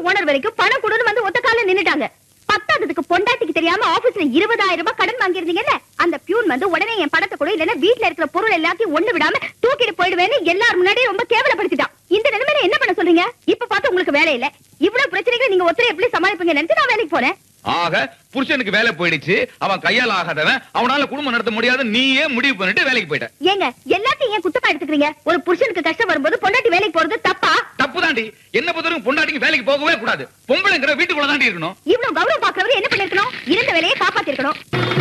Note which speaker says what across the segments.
Speaker 1: Owner வரைக்கும் பணம் கொடுன்னு வந்து ஒத்த கால நின்னுட்டாங்க பத்தாததுக்கு பொண்டாட்டிக்கு தெரியாம ஆபீஸ்ல இருபதாயிரம் ரூபாய் கடன் வாங்கியிருந்தீங்கல்ல அந்த பியூன் வந்து உடனே என் பணத்தை கூட இல்லைன்னா வீட்ல இருக்கிற பொருள் எல்லாத்தையும் ஒண்ணு விடாம தூக்கிட்டு போயிடுவேன்னு எல்லாரும் முன்னாடியும் ரொம்ப கேவலப்படுத்திட்டான் இந்த நிலைமையில என்ன பண்ண சொல்றீங்க இப்ப பார்த்து உங்களுக்கு வேலை இல்ல இவ்வளவு பிரச்சனைகளை நீங்க ஒருத்தரை எப்படி சமாளிப்பீங்க நினைச்சு நான் வேலைக்கு போறேன்
Speaker 2: ஆக புருஷனுக்கு வேலை போயிடுச்சு அவன் கையால் ஆகாதவன் அவனால குடும்பம் நடத்த முடியாது நீயே முடிவு பண்ணிட்டு வேலைக்கு போயிட்ட
Speaker 1: ஏங்க எல்லாத்தையும் ஏன் குத்தமா எடுத்துக்கிறீங்க ஒரு புருஷனுக்கு கஷ்டம் வரும்போது பொண்டாட்டி வேலைக்கு போறது தப்பா
Speaker 2: தப்பு தாண்டி என்ன பொறுத்தவரைக்கும் பொண்டாட்டிக்கு வேலைக்கு போகவே கூடாது பொம்பளைங்கிற வீட்டுக்குள்ள தாண்டி இருக்கணும்
Speaker 1: இவ்வளவு கௌரவம் பாக்குறவரு என்ன பண்ணிருக்கணும் இருந்த வேலையை காப்பாத்திருக்கணும்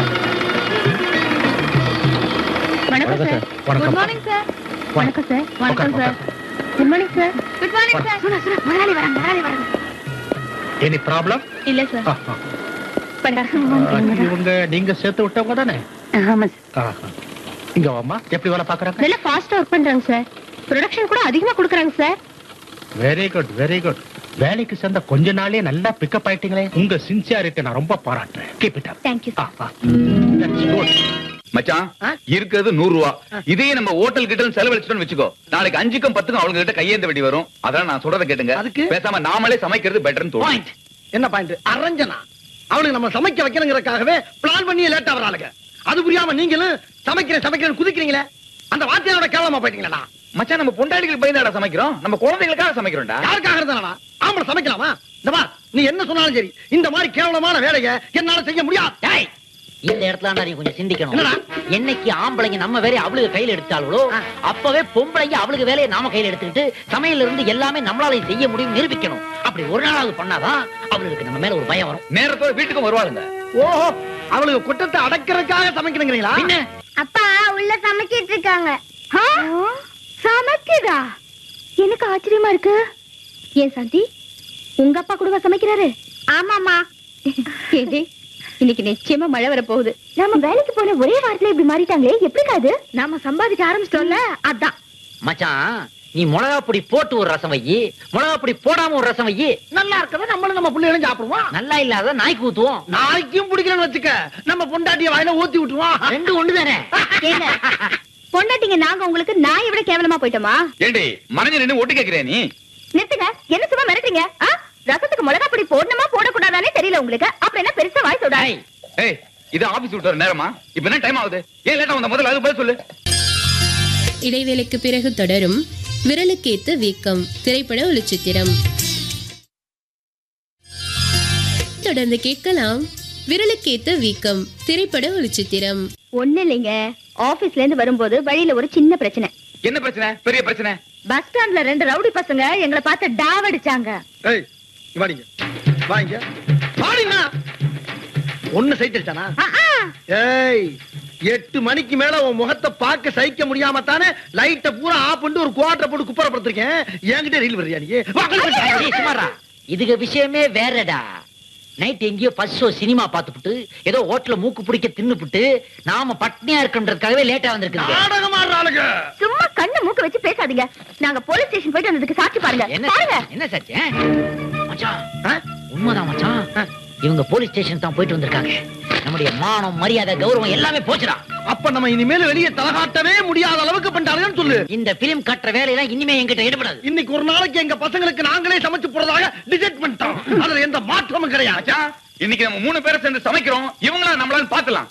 Speaker 1: வணக்கம் சார் குட் மார்னிங் சார் வணக்கம் சார் வணக்கம் sir good morning sir good morning sir சுனா சுனா முதலாளி வராங்க முதலாளி வராங்க
Speaker 3: எனி ப்ராப்ளம்
Speaker 1: இல்ல சார்
Speaker 3: இவங்க நீங்க சேர்த்து விட்டவங்க தானே
Speaker 1: ஆமா சார்
Speaker 3: ஆஹா. இங்க வாமா எப்படி வேலை பாக்குறாங்க
Speaker 1: நல்லா ஃபாஸ்டா ஒர்க் பண்றாங்க சார் ப்ரொடக்ஷன் கூட அதிகமா கொடுக்குறாங்க sir
Speaker 3: very good very good வேலைக்கு சேர்ந்த கொஞ்ச நாளே நல்லா பிக்கப் ஆயிட்டீங்களே உங்க சின்சியாரிட்டி நான் ரொம்ப பாராட்டுறேன் keep it up
Speaker 1: thank you
Speaker 3: good
Speaker 2: மச்சான் இருக்கிறது நூறு ரூபா இதே நம்ம ஹோட்டல் கிட்ட செலவழிச்சிட்டோம்னு வச்சுக்கோ நாளைக்கு அஞ்சுக்கும் பத்துக்கும் அவங்க கிட்ட கையேந்த வெடி வரும் அதெல்லாம் நான் சொல்றதை கேட்டுங்க
Speaker 4: அதுக்கு?
Speaker 2: பேசாம நாமளே சமைக்கிறது பெட்டர்னு தோணும்
Speaker 4: பாயிண்ட் என்ன பாயிண்ட் அரஞ்சனா அவனுக்கு நம்ம சமைக்க வைக்கணுங்கிறதுக்காகவே பிளான் பண்ணி லேட்டா வராளுங்க அது புரியாம நீங்களும் சமைக்கிறேன் சமைக்கிறேன் குதிக்கிறீங்களே அந்த வார்த்தையோட கேவலமா போயிட்டீங்களா
Speaker 2: மச்சான் நம்ம பொண்டாடிகளுக்கு பயந்தாடா சமைக்கிறோம் நம்ம குழந்தைகளுக்காக சமைக்கிறோம்டா
Speaker 4: யாருக்காக இருந்தானா ஆம்பளை சமைக்கலாமா இந்த பார் நீ என்ன சொன்னாலும் சரி இந்த மாதிரி கேவலமான வேலையை என்னால செய்ய முடியாது
Speaker 5: டேய், இந்த இடத்துல நீ கொஞ்சம் சிந்திக்கணும்
Speaker 4: என்னடா?
Speaker 5: என்னைக்கு ஆம்பளைங்க நம்ம வேலையை அவளுக்கு கையில எடுத்தாளோ அப்பவே பொம்பளைங்க அவளுக்கு வேலையை நாம கையில எடுத்துக்கிட்டு சமையல்ல இருந்து எல்லாமே நம்மளால செய்ய முடியும் நிரூபிக்கணும் அப்படி ஒரு நாளாவது பண்ணாதான் அவளுக்கு நம்ம மேல ஒரு பயம் வரும்
Speaker 2: நேரத்தோட வீட்டுக்கும் வருவாளுங்க
Speaker 4: ஓஹோ அவளுக்கு குற்றத்தை அடக்கிறதுக்காக சமைக்கணுங்கிறீங்களா
Speaker 5: பின்ன
Speaker 1: அப்பா உள்ள சமைச்சிட்டு இருக்காங்க சமைக்குதா எனக்கு ஆச்சரியமா இருக்கு ஏன் சாந்தி உங்க அப்பா கூடவா சமைக்கிறாரு ஆமாமா ஏடி இன்னைக்கு நிச்சயமா மழை வர போகுது நாம வேலைக்கு போன ஒரே வாரத்துல இப்படி மாறிட்டாங்களே எப்படி அது நாம சம்பாதிக்க ஆரம்பிச்சிட்டோம்ல அதான்
Speaker 5: மச்சான் நீ மிளகா பொடி போட்டு ஒரு ரசம் வையி மிளகா பொடி போடாம ஒரு ரசம் வையி
Speaker 4: நல்லா இருக்கவே நம்மளும் நம்ம பிள்ளைகளும் சாப்பிடுவோம்
Speaker 5: நல்லா இல்லாத நாய்க்கு ஊத்துவோம்
Speaker 4: நாளைக்கும் பிடிக்கலன்னு வச்சுக்க நம்ம பொண்டாட்டிய வாயில ஊத்தி விட்டுருவான்
Speaker 5: ரெண்டு ஒண்ணு தானே
Speaker 1: ஏங்க பொண்டாட்டிங்க நாங்க உங்களுக்கு நாயை விட கேவலமா போயிட்டோமா
Speaker 2: ஏண்டி மறைஞ்சு நின்னு ஒட்டு கேக்குறே நீ
Speaker 1: நிறுத்துங்க என்ன சும்மா மிரட்டுறீங்க ஆ? ரசத்துக்கு மிளகா பொடி போடணுமா போடக்கூடாதானே தெரியல உங்களுக்கு அப்புறம் என்ன பெருசா வாய் சொல்றாய்
Speaker 2: ஏய் இது ஆபீஸ் விட்டு வர நேரமா இப்ப என்ன டைம் ஆகுது ஏன் லேட்டா வந்த முதல்ல அது பதில் சொல்லு
Speaker 6: இடைவேளைக்கு பிறகு தொடரும் விரலுக்கேத்த வீக்கம் திரைப்பட ஒளிச்சித்திரம் தொடர்ந்து கேட்கலாம் விரலுக்கேத்த வீக்கம் திரைப்பட ஒளிச்சித்திரம்
Speaker 1: ஒண்ணு இல்லைங்க ஆபீஸ்ல இருந்து வரும்போது வழியில ஒரு சின்ன பிரச்சனை
Speaker 2: என்ன பிரச்சனை பெரிய பிரச்சனை
Speaker 1: பஸ் ஸ்டாண்ட்ல ரெண்டு ரவுடி பசங்க எங்களை பார்த்து டாவடிச்சாங்க
Speaker 4: ஏய் வாடிங்க வாங்க வாடிங்க ஒண்ணு சைட் அடிச்சானா
Speaker 1: ஆ, ஆ.
Speaker 4: ஏய் எட்டு மணிக்கு மேல உன் முகத்தை பார்க்க சகிக்க முடியாம தானே லைட்ட பூரா ஆஃப் பண்ணிட்டு ஒரு குவாட்டரை போட்டு குப்பரப்படுத்திருக்கேன் என்கிட்ட ரீல் வர்றியா நீ வா, வா, வா.
Speaker 5: டேய், சுமாரா இதுக்கு விஷயமே வேறடா நைட் எங்கேயோ ஃபர்ஸ்ட் ஷோ சினிமா பார்த்துப்புட்டு ஏதோ ஹோட்டல்ல மூக்கு பிடிக்க தின்னுப்புட்டு நாம பட்னியா இருக்கன்றதுக்காகவே லேட்டா வந்திருக்கு
Speaker 4: நாடகம் ஆடுறாளுங்க
Speaker 1: சும்மா கண்ணு மூக்க வச்சு பேசாதீங்க நாங்க போலீஸ் ஸ்டேஷன் போயிட்டு வந்ததுக்கு சாட்சி பாருங்க
Speaker 5: என்ன
Speaker 1: பாருங்க
Speaker 5: என்ன சாச்சு மச்சான்
Speaker 4: ஆ?
Speaker 5: உண்மைதான் மச்சான் இவங்க போலீஸ் ஸ்டேஷன் தான் போயிட்டு வந்திருக்காங்க நம்முடைய மானம் மரியாதை கௌரவம் எல்லாமே போச்சுடா
Speaker 4: அப்ப நம்ம இனிமேல் வெளியே தலகாட்டவே முடியாத அளவுக்கு பண்ணிட்டாங்கன்னு சொல்லு
Speaker 5: இந்த பிலிம் கட்டுற வேலையெல்லாம் இனிமே என்கிட்ட எடுபடாது
Speaker 4: இன்னைக்கு ஒரு நாளைக்கு எங்க பசங்களுக்கு நாங்களே சமைச்சு போறதாக டிசைட் பண்ணிட்டோம் அதுல எந்த மாற்றமும் கிடையாது
Speaker 2: மச்சான் இன்னைக்கு நம்ம மூணு பேரை சேர்ந்து சமைக்கிறோம் இவங்களா நம்மளால பாத்துலாம்